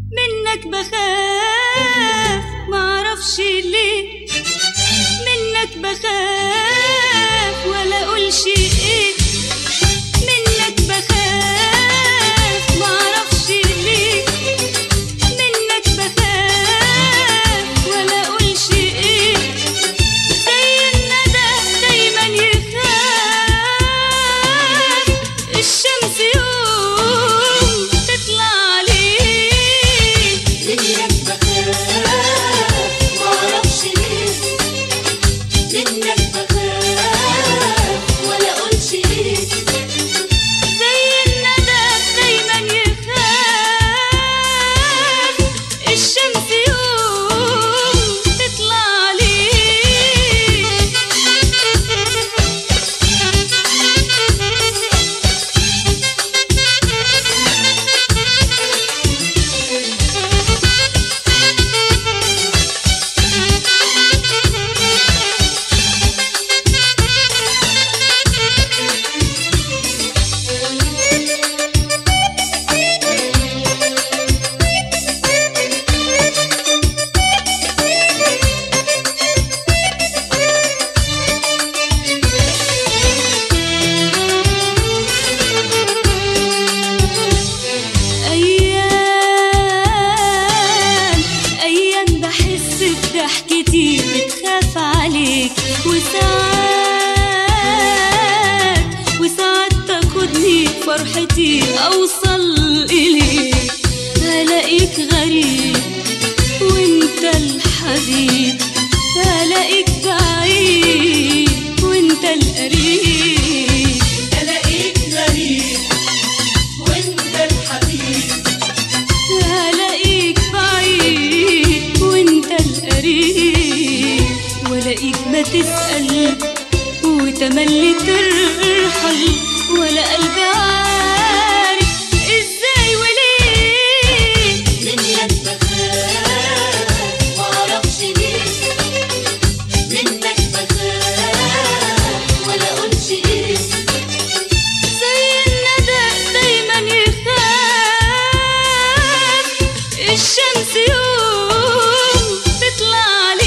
منك بخاف معرفش ليه منك بخاف ولا اقولش ايه منك بخاف معرفش ليه منك بخاف ولا اقولش ايه زي الندى دايما يخاف الشمس يوم تطلع عليه منك بخاف معرفش ليه منك بخاف ولا اقولش ليه زي الندى دايما يخاف الشمس يوم تطلع أيام أيام بحس بضحكتي بتخاف عليك وساعات وساعات تاخدني فرحتي أوصل إليك هلاقيك غريب وانت الحبيب هلاقيك بعيد وانت القريب الاقيك غريب وانت الحبيب هلاقيك بعيد وانت القريب ولاقيك ما تسأل وتملي ترحل ولا قلبي عارف ازاي وليه منك بخاف معرفش ليه منك بخاف ولا اقولش ليه زي الندى دايما يخاف الشمس يوم تطلع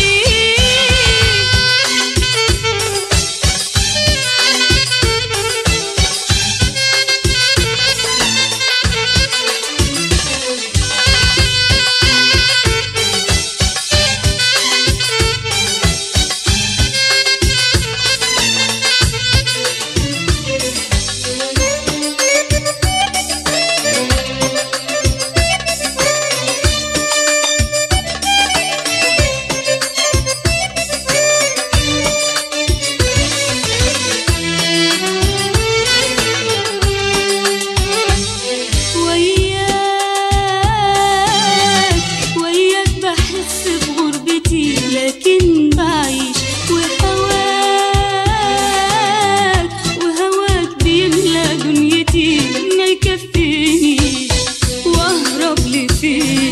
وياك وياك بحس بغربتي لكن بعيش وهواك وهواك بيملى دنيتي ما يكفينيش واهرب لفين